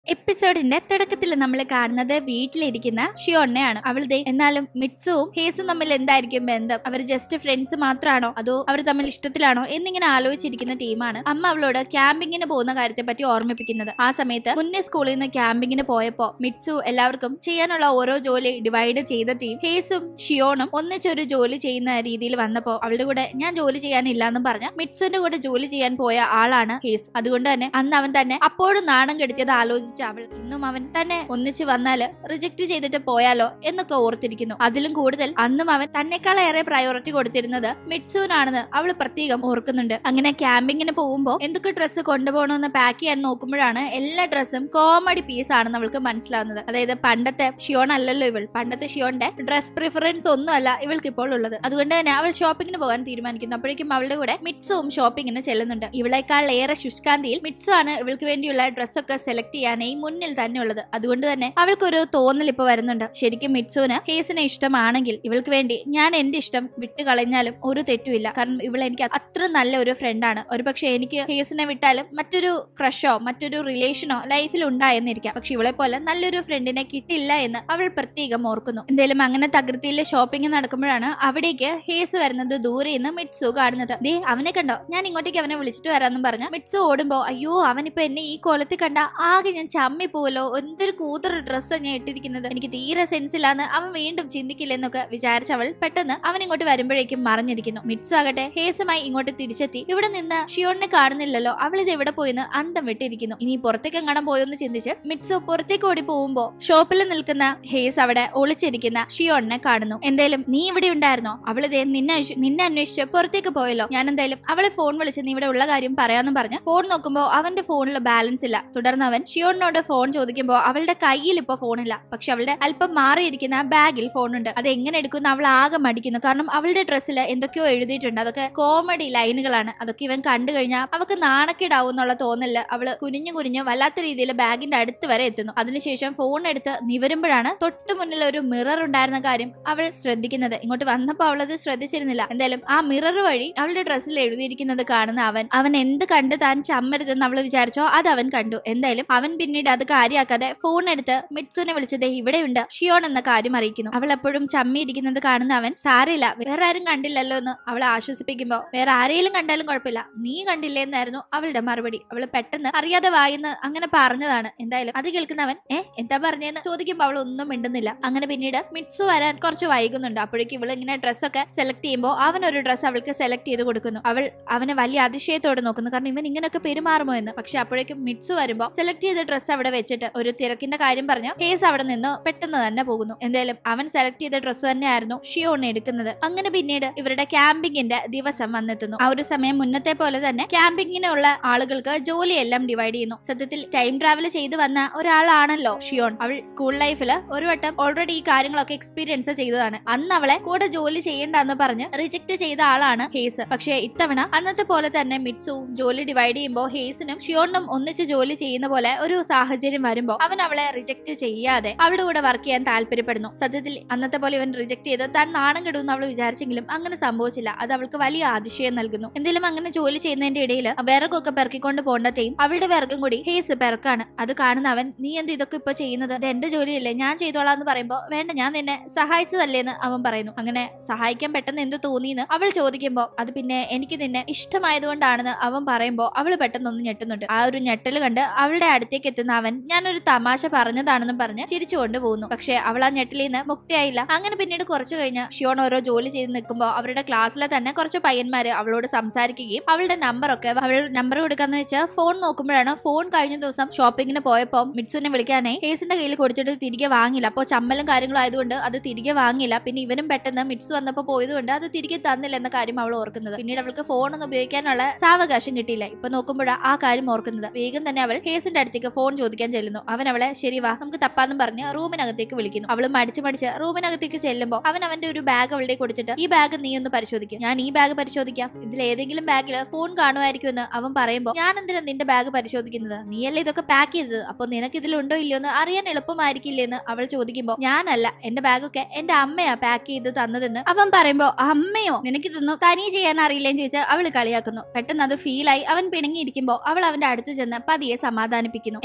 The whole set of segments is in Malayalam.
എപ്പിസോഡിന്റെ തുടക്കത്തിൽ നമ്മൾ കാണുന്നത് വീട്ടിലിരിക്കുന്ന ഷിയോണ്ണയാണ് അവളുടെ എന്നാലും മിറ്റ്സുവും ഹേസും തമ്മിൽ എന്തായിരിക്കും ബന്ധം അവർ ജസ്റ്റ് ഫ്രണ്ട്സ് മാത്രമാണോ അതോ അവർ തമ്മിൽ ഇഷ്ടത്തിലാണോ എന്നിങ്ങനെ ആലോചിച്ചിരിക്കുന്ന ടീമാണ് അമ്മ അവളോട് ക്യാമ്പിങ്ങിന് പോകുന്ന കാര്യത്തെ പറ്റി ഓർമ്മിപ്പിക്കുന്നത് ആ സമയത്ത് മുന്നേ സ്കൂളിൽ നിന്ന് ക്യാമ്പിങ്ങിന് പോയപ്പോ മിറ്റ്സു എല്ലാവർക്കും ചെയ്യാനുള്ള ഓരോ ജോലി ഡിവൈഡ് ചെയ്ത ടീം ഹേസും ഷിയോണും ഒന്നിച്ചൊരു ജോലി ചെയ്യുന്ന രീതിയിൽ വന്നപ്പോ അവളുടെ കൂടെ ഞാൻ ജോലി ചെയ്യാനില്ല എന്നും പറഞ്ഞ മിറ്റ്സുവിന്റെ കൂടെ ജോലി ചെയ്യാൻ പോയ ആളാണ് ഹേസ് അതുകൊണ്ട് തന്നെ അന്ന് അവൻ തന്നെ അപ്പോഴും നാണം കെടുത്തിയത് ആലോചിച്ച അവൾ ഇന്നും അവൻ തന്നെ ഒന്നിച്ച് വന്നാല് റിജക്ട് ചെയ്തിട്ട് പോയാലോ എന്നൊക്കെ ഓർത്തിരിക്കുന്നു അതിലും കൂടുതൽ അന്നും അവൻ തന്നെക്കാളേറെ പ്രയോറിറ്റി കൊടുത്തിരുന്നത് മിറ്റ്സുവിനാണെന്ന് അവൾ പ്രത്യേകം ഓർക്കുന്നുണ്ട് അങ്ങനെ ക്യാമ്പിങ്ങിന് പോകുമ്പോൾ എന്തൊക്കെ ഡ്രസ്സ് കൊണ്ടുപോകണമെന്ന് പാക്ക് ചെയ്യാൻ നോക്കുമ്പോഴാണ് എല്ലാ ഡ്രസ്സും കോമഡി പീസ് ആണെന്ന് അവൾക്ക് മനസ്സിലാവുന്നത് അതായത് പണ്ടത്തെ ഷിയോൺ അല്ലല്ലോ ഇവൾ പണ്ടത്തെ ഷിയോന്റെ ഡ്രസ് പ്രിഫറൻസ് ഒന്നുമല്ല ഇവൾക്ക് ഇപ്പോൾ ഉള്ളത് അതുകൊണ്ട് തന്നെ അവൾ ഷോപ്പിങ്ങിന് പോകാൻ തീരുമാനിക്കുന്നു അപ്പോഴേക്കും അവളുടെ കൂടെ മിറ്റ്സുവും ഷോപ്പിങ്ങിന് ചെല്ലുന്നുണ്ട് ഇവളെക്കാൾ ഏറെ ശുഷ്കാന്തിയിൽ മിറ്റ്സു ആണ് ഇവൾക്ക് വേണ്ടിയുള്ള ഡ്രസ്സൊക്കെ സെലക്ട് ചെയ്യാനായി മുന്നിൽ തന്നെ ഉള്ളത് അതുകൊണ്ട് തന്നെ അവൾക്കൊരു തോന്നൽ ഇപ്പൊ വരുന്നുണ്ട് ശരിക്കും മിറ്റ്സുവിന് ഹേസിനെ ഇഷ്ടമാണെങ്കിൽ ഇവൾക്ക് വേണ്ടി ഞാൻ എന്റെ ഇഷ്ടം വിട്ട് കളഞ്ഞാലും ഒരു തെറ്റുമില്ല കാരണം ഇവൾ എനിക്ക് അത്ര നല്ല ഒരു ഫ്രണ്ടാണ് ഒരു പക്ഷെ എനിക്ക് ഹേസിനെ വിട്ടാലും മറ്റൊരു ക്രഷോ മറ്റൊരു റിലേഷനോ ലൈഫിൽ ഉണ്ടായെന്നിരിക്കാം പക്ഷെ ഇവളെ പോലെ നല്ലൊരു ഫ്രണ്ടിനെ കിട്ടില്ല എന്ന് അവൾ പ്രത്യേകം ഓർക്കുന്നു എന്തായാലും അങ്ങനെ തകൃതിയിലെ ഷോപ്പിംഗ് നടക്കുമ്പോഴാണ് അവിടേക്ക് ഹേസ് വരുന്നത് ദൂരെ നിന്ന് മിറ്റ്സു കാണുന്നത് ദേ അവനെ കണ്ടോ ഞാൻ ഇങ്ങോട്ടേക്ക് അവനെ വിളിച്ചിട്ട് വരാമെന്നും പറഞ്ഞ മിറ്റ്സു ഓടുമ്പോ അയ്യോ അവനിപ്പോ എന്നെ ഈ കോലത്തിൽ കണ്ട ആകെ ഞാൻ ചമ്മി പോവല്ലോ എന്തൊരു കൂതറ ഡ്രസ്സ് ഞാൻ ഇട്ടിരിക്കുന്നത് എനിക്ക് തീരെ സെൻസ് ഇല്ലാന്ന് അവൻ വീണ്ടും ചിന്തിക്കില്ലെന്നൊക്കെ വിചാരിച്ചവൾ പെട്ടെന്ന് അവൻ ഇങ്ങോട്ട് വരുമ്പോഴേക്കും മറിഞ്ഞിരിക്കുന്നു മിറ്റ്സു ആകട്ടെ ഹേസുമായി ഇങ്ങോട്ട് തിരിച്ചെത്തി ഇവിടെ നിന്ന് ഷിയോണിനെ കാണുന്നില്ലല്ലോ അവൾ ഇത് എവിടെ പോയിന്ന് അന്തം വിട്ടിരിക്കുന്നു ഇനി പുറത്തേക്ക് എങ്ങാനും പോയോന്ന് ചിന്തിച്ച് മിറ്റ്സു പുറത്തേക്ക് ഓടി പോകുമ്പോ ഷോപ്പിൽ നിൽക്കുന്ന ഹേസ് അവിടെ ഒളിച്ചിരിക്കുന്ന ഷിയോണിനെ കാണുന്നു എന്തായാലും നീ ഇവിടെ ഉണ്ടായിരുന്നോ അവൾ ഇതേ നിന്നെ അന്വേഷി- നിന്നെ അന്വേഷിച്ച് പുറത്തേക്ക് പോയല്ലോ ഞാൻ എന്തായാലും അവളെ ഫോൺ വിളിച്ച് നീ ഇവിടെ ഉള്ള കാര്യം പറയാമെന്നും പറഞ്ഞ് ഫോൺ നോക്കുമ്പോൾ അവന്റെ ഫോണിൽ ബാലൻസ് ഇല്ല തുടർന്ന് അവൻ ഷിയോണിനോട് ഫോൺ ചോദിക്കുമ്പോൾ അവളുടെ കയ്യിൽ ഇപ്പൊ ഫോണില്ല പക്ഷെ അവളുടെ അല്പം മാറിയിരിക്കുന്ന ബാഗിൽ ഫോണുണ്ട് അത് എങ്ങനെ എടുക്കുന്ന അവൾ ആകെ മടിക്കുന്നു കാരണം അവളുടെ ഡ്രസ്സിൽ എന്തൊക്കെയോ എഴുതിയിട്ടുണ്ട് അതൊക്കെ കോമഡി ലൈനുകളാണ് അതൊക്കെ ഇവൻ കണ്ടു കഴിഞ്ഞാൽ അവക്ക് നാണക്കേടാവും എന്നുള്ള തോന്നല് അവള് കുനിഞ്ഞു കുനിഞ്ഞു വല്ലാത്ത രീതിയിൽ ബാഗിന്റെ അടുത്ത് വരെ എത്തുന്നു അതിനുശേഷം ഫോൺ എടുത്ത് നിവരുമ്പോഴാണ് തൊട്ടു മുന്നിൽ ഒരു മിറർ ഉണ്ടായിരുന്ന കാര്യം അവൾ ശ്രദ്ധിക്കുന്നത് ഇങ്ങോട്ട് വന്നപ്പോൾ അവൾ അത് ശ്രദ്ധിച്ചിരുന്നില്ല എന്തായാലും ആ മിറർ വഴി അവളുടെ ഡ്രസ്സിൽ എഴുതിയിരിക്കുന്നത് കാണുന്ന അവൻ അവൻ എന്ത് കണ്ട് താൻ ചമ്മരുതെന്ന് അവൾ വിചാരിച്ചോ അത് അവൻ കണ്ടു എന്തായാലും അവൻ പിന്നീട് അത് കാര്യമാക്കാതെ ഫോൺ എടുത്ത് മിറ്റ്സുനെ വിളിച്ചത് ഇവിടെയുണ്ട് ഷിയോൺ എന്ന കാര്യം അറിയിക്കുന്നു അവൾ എപ്പോഴും ചമ്മിയിരിക്കുന്നത് കാണുന്ന അവൻ സാരയില്ല വേറെ ആരും കണ്ടില്ലല്ലോ എന്ന് അവളെ ആശ്വസിപ്പിക്കുമ്പോ വേറെ ആരെങ്കിലും കണ്ടാലും കുഴപ്പമില്ല നീ കണ്ടില്ലേ എന്നായിരുന്നു അവളുടെ മറുപടി അവൾ പെട്ടെന്ന് അറിയാതെ വായിന്ന് അങ്ങനെ പറഞ്ഞതാണ് എന്തായാലും അത് കേൾക്കുന്നവൻ ഏ എന്താ പറഞ്ഞതെന്ന് ചോദിക്കുമ്പോൾ അവൾ ഒന്നും മിണ്ടുന്നില്ല അങ്ങനെ പിന്നീട് മിറ്റ്സു വരാൻ കുറച്ച് വൈകുന്നുണ്ട് അപ്പോഴേക്കും ഇവൾ ഇങ്ങനെ ഡ്രസ്സൊക്കെ സെലക്ട് ചെയ്യുമ്പോൾ അവൻ ഒരു ഡ്രസ്സ് അവൾക്ക് സെലക്ട് ചെയ്ത് കൊടുക്കുന്നു അവൾ അവനെ വലിയ അതിശയത്തോടെ നോക്കുന്നു കാരണം ഇവൻ ഇങ്ങനെയൊക്കെ പെരുമാറുമോ എന്ന് പക്ഷെ അപ്പോഴേക്കും മിറ്റ്സു വരുമ്പോൾ സെലക്ട് ചെയ്ത ഡ്രസ്സ് അവിടെ വെച്ചിട്ട് ഒരു തിരക്കിന്റെ കാര്യം പറഞ്ഞ് ഹേസ് അവിടെ നിന്ന് പെട്ടെന്ന് തന്നെ പോകുന്നു എന്തായാലും അവൻ സെലക്ട് ചെയ്ത ഡ്രസ്സ് തന്നെയായിരുന്നു ഷിയോൺ എടുക്കുന്നത് അങ്ങനെ പിന്നീട് ഇവരുടെ ക്യാമ്പിങ്ങിന്റെ ദിവസം വന്നെത്തുന്നു ആ ഒരു സമയം മുന്നത്തെ പോലെ തന്നെ ക്യാമ്പിങ്ങിനുള്ള ആളുകൾക്ക് ജോലിയെല്ലാം ഡിവൈഡ് ചെയ്യുന്നു സത്യത്തിൽ ടൈം ട്രാവൽ ചെയ്തു വന്ന ഒരാളാണല്ലോ ഷിയോൺ അവൾ സ്കൂൾ ലൈഫിൽ ഒരു വട്ടം ഓൾറെഡി ഈ കാര്യങ്ങളൊക്കെ എക്സ്പീരിയൻസ് ചെയ്തതാണ് അന്ന് അവളെ കൂടെ ജോലി ചെയ്യേണ്ടെന്ന് പറഞ്ഞ് റിജക്ട് ചെയ്ത ആളാണ് ഹേസ് പക്ഷേ ഇത്തവണ അന്നത്തെ പോലെ തന്നെ മിറ്റ്സു ജോലി ഡിവൈഡ് ചെയ്യുമ്പോൾ ഹേസിനും ഷിയോണിനും ഒന്നിച്ച് ജോലി ചെയ്യുന്ന പോലെ ഒരു സാഹചര്യം വരുമ്പോൾ അവൻ അവളെ റിജക്ട് ചെയ്യാതെ അവളുടെ കൂടെ വർക്ക് ചെയ്യാൻ താല്പര്യപ്പെടുന്നു സത്യത്തിൽ അന്നത്തെ പോലെ ഇവൻ റിജക്ട് ചെയ്ത് താൻ നാണം കെടുമെന്ന് അവൾ വിചാരിച്ചെങ്കിലും അങ്ങനെ സംഭവിച്ചില്ല അത് അവൾക്ക് വലിയ അതിശയം നൽകുന്നു എന്തെങ്കിലും അങ്ങനെ ജോലി ചെയ്യുന്നതിന്റെ ഇടയിൽ വിറകൊക്കെ പെറുക്കിക്കൊണ്ട് പോകേണ്ട ടീം അവളുടെ വിറകും കൂടി ഹേസ് പെറുക്കാണ് അത് കാണുന്ന അവൻ നീ എന്ത് ഇതൊക്കെ ഇപ്പൊ ചെയ്യുന്നത് ഇത് എന്റെ ജോലിയല്ലേ ഞാൻ ചെയ്തോളാം എന്ന് പറയുമ്പോ വേണ്ട ഞാൻ നിന്നെ സഹായിച്ചതല്ലേന്ന് അവൻ പറയുന്നു അങ്ങനെ സഹായിക്കാൻ പെട്ടെന്ന് എന്ത് തോന്നിയെന്ന് അവൾ ചോദിക്കുമ്പോ അത് പിന്നെ എനിക്ക് നിന്നെ ഇഷ്ടമായതുകൊണ്ടാണെന്ന് അവൻ പറയുമ്പോ അവൾ പെട്ടെന്നൊന്ന് ഞെട്ടുന്നുണ്ട് ആ ഒരു ഞെട്ടൽ കണ്ട് അവളുടെ അടുത്തേക്ക് എത്തുന്ന അവൻ ഞാനൊരു തമാശ പറഞ്ഞതാണെന്നും പറഞ്ഞ് ചിരിച്ചുകൊണ്ട് പോകുന്നു പക്ഷെ അവൾ ആ ഞെട്ടലിൽ നിന്ന് മുക്തിയായില്ല അങ്ങനെ പിന്നീട് കുറച്ചു കഴിഞ്ഞ് ഷിയോൺ ഓരോ ജോലി ചെയ്ത് നിൽക്കുമ്പോൾ അവരുടെ ക്ലാസ്സിലെ തന്നെ കുറച്ച് പയ്യന്മാര് അവളോട് സംസാരിക്കുകയും അവളുടെ നമ്പറൊക്കെ അവൾ നമ്പർ കൊടുക്കാന്ന് വെച്ചാൽ ഫോൺ നോക്കുമ്പോഴാണ് ഫോൺ കഴിഞ്ഞ ദിവസം ഷോപ്പിങ്ങിന് പോയപ്പോൾ മിറ്റ്സുനെ വിളിക്കാനായി ഹേസിന്റെ കയ്യിൽ കൊടുത്തിട്ട് തിരികെ വാങ്ങില്ല അപ്പോൾ ചമ്മലും കാര്യങ്ങളും ആയതുകൊണ്ട് അത് തിരികെ വാങ്ങില്ല പിന്നെ ഇവനും പെട്ടെന്ന് മിറ്റ്സു വന്നപ്പോൾ പോയതുകൊണ്ട് അത് തിരികെ തന്നില്ല എന്ന കാര്യം അവൾ ഓർക്കുന്നത് പിന്നീട് അവൾക്ക് ഫോൺ ഒന്നും ഉപയോഗിക്കാനുള്ള സാവകാശം കിട്ടിയില്ല ഇപ്പൊ നോക്കുമ്പോഴാ ആ കാര്യം ഓർക്കുന്നത് വേഗം തന്നെ അവൾ ഹേസിന്റെ അടുത്തേക്ക് ഫോൺ ചോദിക്കാൻ ചെല്ലുന്നു അവൻ അവളെ ശരി വാ നമുക്ക് തപ്പാന്നും പറഞ്ഞ് റൂമിനകത്തേക്ക് വിളിക്കുന്നു അവൾ മടിച്ച് മടിച്ച് റൂമിനകത്തേക്ക് ചെല്ലുമ്പോൾ അവൻ അവന്റെ ഒരു ബാഗ് അവളുടെ കൊടുത്തിട്ട് ഈ ബാഗ് നീ ഒന്ന് പരിശോധിക്കും ഞാൻ ഈ ബാഗ് പരിശോധിക്കാം ഇതിൽ ഏതെങ്കിലും ബാഗിൽ ഫോൺ കാണുമായിരിക്കുമെന്ന് അവൻ പറയുമ്പോൾ ഞാൻ എന്തിനാ നിന്റെ ബാഗ് പരിശോധിക്കുന്നത് നീയല്ലേ ഇതൊക്കെ പാക്ക് ചെയ്തത് അപ്പൊ നിനക്ക് ഇതിലുണ്ടോ ഇല്ലയോ എന്ന് അറിയാൻ എളുപ്പമായിരിക്കില്ലേ എന്ന് അവൾ ചോദിക്കുമ്പോൾ ഞാനല്ല എന്റെ ബാഗൊക്കെ എന്റെ അമ്മയാ പാക്ക് ചെയ്ത് തന്നതെന്ന് അവൻ പറയുമ്പോ അമ്മയോ നിനക്ക് ഇതൊന്നും തനിയെ ചെയ്യാൻ അറിയില്ലേന്ന് ചോദിച്ചാൽ അവൾ കളിയാക്കുന്നു പെട്ടെന്ന് അത് ഫീലായി അവൻ പിണങ്ങിയിരിക്കുമ്പോൾ അവൾ അവന്റെ അടുത്ത് ചെന്ന് പതിയെ സമാധാനിപ്പിക്കുന്നു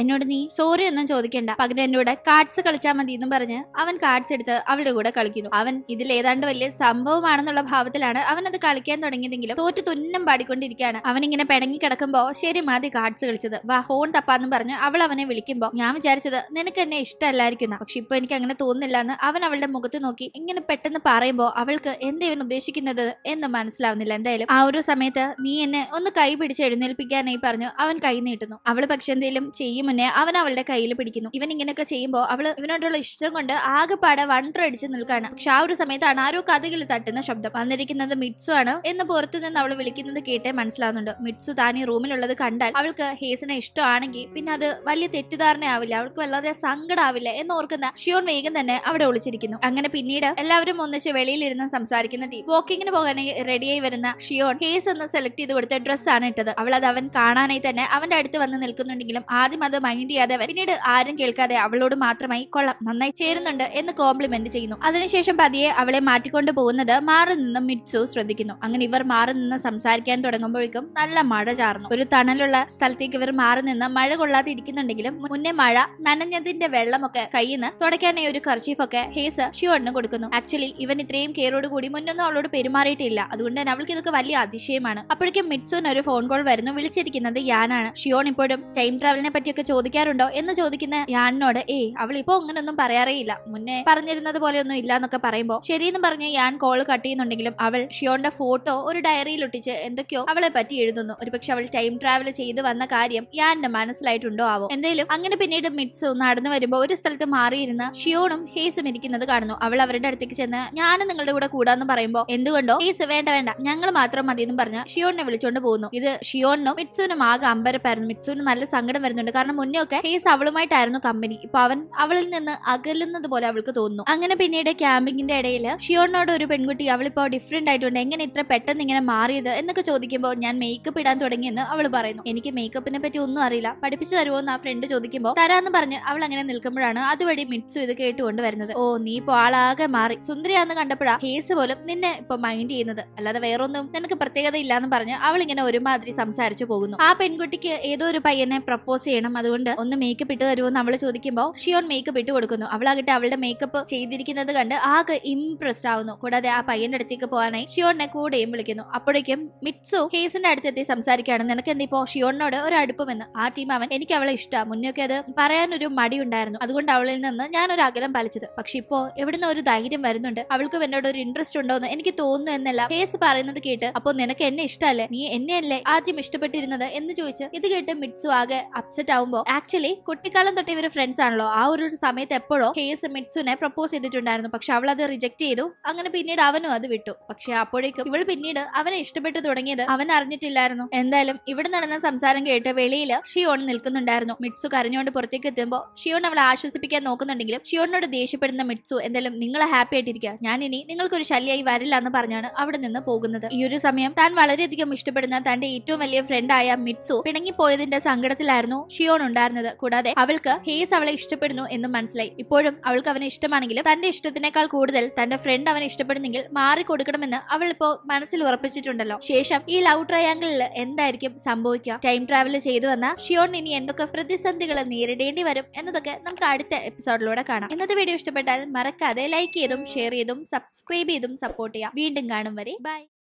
എന്നോട് നീ സോറി ഒന്നും ചോദിക്കണ്ട പകരം എന്നോട് കാർഡ്സ് കളിച്ചാൽ മതി എന്നും പറഞ്ഞ് അവൻ കാർഡ്സ് എടുത്ത് അവളുടെ കൂടെ കളിക്കുന്നു അവൻ ഇതിൽ ഏതാണ്ട് വലിയ സംഭവമാണെന്നുള്ള ഭാവത്തിലാണ് അവൻ അത് കളിക്കാൻ തുടങ്ങിയതെങ്കിലും തോറ്റ് തുന്നം പാടിക്കൊണ്ടിരിക്കുകയാണ് അവൻ ഇങ്ങനെ പിടങ്ങി കിടക്കുമ്പോ ശരി മതി കാർഡ്സ് കളിച്ചത് വാ ഫോൺ തപ്പാന്നും പറഞ്ഞ് അവൾ അവനെ വിളിക്കുമ്പോ ഞാൻ വിചാരിച്ചത് നിനക്ക് എന്നെ ഇഷ്ടമല്ലായിരിക്കുന്ന പക്ഷെ ഇപ്പൊ എനിക്ക് അങ്ങനെ തോന്നുന്നില്ല എന്ന് അവൻ അവളുടെ മുഖത്ത് നോക്കി ഇങ്ങനെ പെട്ടെന്ന് പറയുമ്പോ അവൾക്ക് എന്താ ഇവൻ ഉദ്ദേശിക്കുന്നത് എന്ന് മനസ്സിലാവുന്നില്ല എന്തായാലും ആ ഒരു സമയത്ത് നീ എന്നെ ഒന്ന് കൈ പിടിച്ച് എഴുന്നേൽപ്പിക്കാനായി പറഞ്ഞു അവൻ കൈ നീട്ടുന്നു അവള് പക്ഷെ എന്തെങ്കിലും ചെയ്യും മുന്നേ അവൻ അവളുടെ കയ്യിൽ പിടിക്കുന്നു ഇവൻ ഇങ്ങനെയൊക്കെ ചെയ്യുമ്പോ അവള് ഇവനോടുള്ള ഇഷ്ടം കൊണ്ട് ആകെപ്പാടെ വണ്ടർ അടിച്ച് നിൽക്കാണ് പക്ഷെ ആ ഒരു സമയത്താണ് ആരോ കഥകിൽ തട്ടുന്ന ശബ്ദം വന്നിരിക്കുന്നത് മിറ്റ്സു ആണ് എന്ന് പുറത്തു നിന്ന് അവൾ വിളിക്കുന്നത് കേട്ടേ മനസ്സിലാവുന്നുണ്ട് മിറ്റ്സു താൻ ഈ റൂമിലുള്ളത് കണ്ടാൽ അവൾക്ക് ഹേസിനെ ഇഷ്ടമാണെങ്കിൽ പിന്നെ അത് വലിയ തെറ്റിദ്ധാരണയാവില്ല അവൾക്ക് വല്ലാതെ സങ്കടാവില്ല എന്ന് ഓർക്കുന്ന ഷിയോൺ വേഗം തന്നെ അവിടെ ഒളിച്ചിരിക്കുന്നു അങ്ങനെ പിന്നീട് എല്ലാവരും ഒന്നിച്ച് വെളിയിലിരുന്ന് സംസാരിക്കുന്ന ടീം വാക്കിങ്ങിന് പോകാനായി റെഡിയായി വരുന്ന ഷിയോൺ ഹേസ് എന്ന് സെലക്ട് ചെയ്ത് കൊടുത്ത ഡ്രസ്സാണ് ഇട്ടത് അവൾ അത് അവൻ കാണാനായി തന്നെ അവന്റെ അടുത്ത് വന്ന് നിൽക്കുന്നുണ്ടെങ്കിലും ആദ്യം അത് മൈൻഡ് ചെയ്യാതെ അവൻ പിന്നീട് ആരും കേൾക്കാതെ അവളോട് മാത്രമായി കൊള്ളാം നന്നായി ചേരുന്നുണ്ട് എന്ന് കോംപ്ലിമെന്റ് ചെയ്യുന്നു അതിനുശേഷം പതിയെ അവളെ മാറ്റിക്കൊണ്ട് പോകുന്നത് മാറി നിന്നും മിറ്റ്സു ശ്രദ്ധിക്കുന്നു അങ്ങനെ ഇവർ മാറി നിന്ന് സംസാരിക്കാൻ തുടങ്ങുമ്പോഴേക്കും നല്ല മഴ ചാർന്നു ഒരു തണലുള്ള സ്ഥലത്തേക്ക് ഇവർ മാറി നിന്ന് മഴ കൊള്ളാതെ ഇരിക്കുന്നുണ്ടെങ്കിലും മുന്നേ മഴ നനഞ്ഞതിന്റെ വെള്ളമൊക്കെ കയ്യിൽ നിന്ന് തുടയ്ക്കാനായി ഒരു കർച്ചീഫൊക്കെ ഹേസ് ഷിയോണിന് കൊടുക്കുന്നു ആക്ച്വലി ഇവൻ ഇത്രയും കെയറോട് കൂടി മുന്നൊന്നും അവളോട് പെരുമാറിയിട്ടില്ല അതുകൊണ്ട് തന്നെ അവൾക്ക് ഇതൊക്കെ വലിയ അതിശയമാണ് അപ്പോഴേക്കും മിറ്റ്സുവിന് ഒരു ഫോൺ കോൾ വരുന്നു വിളിച്ചിരിക്കുന്നത് യാനാണ് ഷിയോൺ ഇപ്പോഴും ടൈം ട്രാവലിനെ പറ്റിയൊക്കെ ചോദിക്കാറുണ്ടോ എന്ന് ചോദിക്കുന്ന യാനിനോട് ഏയ് അവൾ ഇപ്പോ അങ്ങനൊന്നും പറയാറേ ഇല്ല മുന്നേ പറഞ്ഞിരുന്നത് പോലെയൊന്നും ഇല്ല എന്നൊക്കെ പറയുമ്പോൾ ശരിയെന്ന് പറഞ്ഞ് ഞാൻ കോൾ കട്ട് ചെയ്യുന്നുണ്ടെങ്കിലും അവൾ ഷിയോന്റെ ഫോട്ടോ ഒരു ഡയറിയിൽ ഒട്ടിച്ച് എന്തൊക്കെയോ അവളെ പറ്റി എഴുതുന്നു ഒരുപക്ഷെ അവൾ ടൈം ട്രാവൽ ചെയ്ത് വന്ന കാര്യം യാന്റെ മനസ്സിലായിട്ടുണ്ടോ ആവോ എന്തായാലും അങ്ങനെ പിന്നീട് മിറ്റ്സു നടന്നു വരുമ്പോൾ ഒരു സ്ഥലത്ത് മാറിയിരുന്ന ഷിയോണും ഹേസും ഇരിക്കുന്നത് കാണുന്നു അവൾ അവരുടെ അടുത്തേക്ക് ചെന്ന് ഞാനും നിങ്ങളുടെ കൂടെ കൂടാന്ന് പറയുമ്പോൾ എന്തുകൊണ്ടോ ഹേസ് വേണ്ട വേണ്ട ഞങ്ങൾ മാത്രം മതി എന്നും പറഞ്ഞ് ഷിയോണിനെ വിളിച്ചോണ്ട് പോകുന്നു ഇത് ഷിയോണിനും മിറ്റ്സുവിനും ആകെ അമ്പരപ്പായിരുന്നു മിറ്റ്സുവിന് നല്ല സങ്കടം വരുന്നുണ്ട് കാരണം മുന്നേ ഒക്കെ ഹേസ് അവളുമായിട്ടായിരുന്നു കമ്പനി ഇപ്പൊ അവൻ അവളിൽ നിന്ന് അകലുന്നത് പോലെ അവൾക്ക് തോന്നുന്നു അങ്ങനെ പിന്നീട് ക്യാമ്പിങ്ങിന്റെ ഇടയിൽ ഷിയോണിനോട് ഒരു പെൺകുട്ടി അവളിപ്പോ ഡിഫറെന്റ് ആയിട്ടുണ്ട് എങ്ങനെ ഇത്ര പെട്ടെന്ന് ഇങ്ങനെ മാറിയത് എന്നൊക്കെ ചോദിക്കുമ്പോൾ ഞാൻ മേക്കപ്പ് ഇടാൻ തുടങ്ങിയെന്ന് അവൾ പറയുന്നു എനിക്ക് മേക്കപ്പിനെ പറ്റി ഒന്നും അറിയില്ല പഠിപ്പിച്ചു തരുമോ എന്ന് ആ ഫ്രണ്ട് ചോദിക്കുമ്പോൾ തരാന്ന് പറഞ്ഞ് അവൾ അങ്ങനെ നിൽക്കുമ്പോഴാണ് അതുവഴി മിറ്റ്സു ഇത് കേട്ടുകൊണ്ട് വരുന്നത് ഓ നീ ഇപ്പൊ ആളാകെ മാറി സുന്ദരിയാന്ന് കണ്ടപ്പോഴാ ഹേസ് പോലും നിന്നെ ഇപ്പൊ മൈൻഡ് ചെയ്യുന്നത് അല്ലാതെ വേറൊന്നും നിനക്ക് പ്രത്യേകത ഇല്ലാന്ന് പറഞ്ഞ് അവൾ ഇങ്ങനെ ഒരുമാതിരി സംസാരിച്ചു പോകുന്നു ആ പെൺകുട്ടിക്ക് ഏതോ ഒരു പയ്യനെ പ്രപ്പോസ് ചെയ്യണം അതുകൊണ്ട് ഒന്ന് മേക്കപ്പ് ഇട്ട് തരുമോ എന്ന് അവൾ ചോദിക്കുമ്പോൾ ഷിയോൺ മേക്കപ്പ് ഇട്ട് കൊടുക്കുന്നു അവളാകട്ടെ അവളുടെ മേക്കപ്പ് ചെയ്തിരിക്കുന്നത് കണ്ട് ആകെ ഇംപ്രസ്ഡ് ആവുന്നു കൂടാതെ ആ പയ്യന്റെ അടുത്തേക്ക് പോകാനായി ഷിയോണിനെ കൂടെയും വിളിക്കുന്നു അപ്പോഴേക്കും മിറ്റ്സു ഹേസിന്റെ അടുത്തെത്തി സംസാരിക്കുകയാണ് നിനക്ക് എന്തിപ്പോ ഷിയോണിനോട് ഒരു അടുപ്പമെന്ന് ആ ടീം അവൻ എനിക്ക് അവളെ ഇഷ്ടമാണ് മുന്നൊക്കെ അത് പറയാനൊരു മടി ഉണ്ടായിരുന്നു അതുകൊണ്ട് അവളിൽ നിന്ന് ഞാൻ ഒരു അകലം പാലിച്ചത് പക്ഷെ ഇപ്പോ എവിടുന്ന് ഒരു ധൈര്യം വരുന്നുണ്ട് അവൾക്ക് എന്നോട് ഒരു ഇൻട്രസ്റ്റ് ഉണ്ടോ എന്ന് എനിക്ക് തോന്നുന്നു എന്നല്ല ഹേസ് പറയുന്നത് കേട്ട് അപ്പൊ നിനക്ക് എന്നെ ഇഷ്ടമല്ലേ നീ എന്നെയല്ലേ ആദ്യം ഇഷ്ടപ്പെട്ടിരുന്നത് എന്ന് ചോദിച്ച് ഇത് കേട്ട് മിറ്റ്സു ആകെ അപ്സെറ്റ് ആവുമ്പോ ആക്ച്വലി കുട്ടിക്കാലം തൊട്ട് ഇവര് ഫ്രണ്ട്സ് ആണല്ലോ ആ ഒരു സമയത്ത് എപ്പോഴോ ഹേസ് മിറ്റ്സുനെ പ്രപ്പോസ് ചെയ്തിട്ടുണ്ടായിരുന്നു പക്ഷെ അവൾ അത് റിജക്ട് ചെയ്തു അങ്ങനെ പിന്നീട് അവനും അത് വിട്ടു പക്ഷെ അപ്പോഴേക്കും ഇവൾ പിന്നീട് അവനെ ഇഷ്ടപ്പെട്ടു തുടങ്ങിയത് അവൻ അറിഞ്ഞിട്ടില്ലായിരുന്നു എന്തായാലും ഇവിടെ നടന്ന സംസാരം കേട്ട് വെളിയിൽ ഷിയോൺ നിൽക്കുന്നുണ്ടായിരുന്നു മിറ്റ്സു കരഞ്ഞുകൊണ്ട് പുറത്തേക്ക് എത്തുമ്പോൾ ഷിയോൺ അവളെ ആശ്വസിപ്പിക്കാൻ നോക്കുന്നുണ്ടെങ്കിലും ഷിയോണിനോട് ദേഷ്യപ്പെടുന്ന മിറ്റ്സു എന്തായാലും നിങ്ങളെ ഹാപ്പി ആയിട്ടിരിക്കുക ഞാൻ ഇനി നിങ്ങൾക്കൊരു ശല്യമായി വരില്ല എന്ന് പറഞ്ഞാണ് അവിടെ നിന്ന് പോകുന്നത് ഈ ഒരു സമയം താൻ വളരെയധികം ഇഷ്ടപ്പെടുന്ന തന്റെ ഏറ്റവും വലിയ ഫ്രണ്ടായ മിറ്റ്സു പിണങ്ങിപ്പോയതിന്റെ സങ്കടത്തിലായിരുന്നു ഷിയോൺ ഉണ്ടായിരുന്നത് കൂടാതെ അവൾക്ക് ഹേസ് അവളെ ഇഷ്ടപ്പെടുന്നു എന്നും മനസ്സിലായി ഇപ്പോഴും അവൾക്ക് അവനെ ഇഷ്ടമാണെങ്കിലും തന്റെ ഇഷ്ടത്തിനേക്കാൾ കൂടുതൽ തന്റെ ഫ്രണ്ട് അവനെ ഇഷ്ടപ്പെടുന്നെങ്കിൽ മാറി കൊടുക്കണമെന്ന് അവൾ ഇപ്പോ മനസ്സിൽ ഉറപ്പിച്ചിട്ടുണ്ടല്ലോ ശേഷം ഈ ലവ് ട്രയാങ്കിളിൽ എന്തായിരിക്കും സംഭവിക്കുക ടൈം ട്രാവൽ ചെയ്തു വന്ന ഷിയോൺ ഇനി എന്തൊക്കെ പ്രതിസന്ധികൾ നേരിടേണ്ടി വരും എന്നതൊക്കെ നമുക്ക് അടുത്ത എപ്പിസോഡിലൂടെ കാണാം ഇന്നത്തെ വീഡിയോ ഇഷ്ടപ്പെട്ടാൽ മറക്കാതെ ലൈക്ക് ചെയ്തും ഷെയർ ചെയ്തും സബ്സ്ക്രൈബ് ചെയ്തും സപ്പോർട്ട് ചെയ്യാം വീണ്ടും കാണും വരെ ബൈ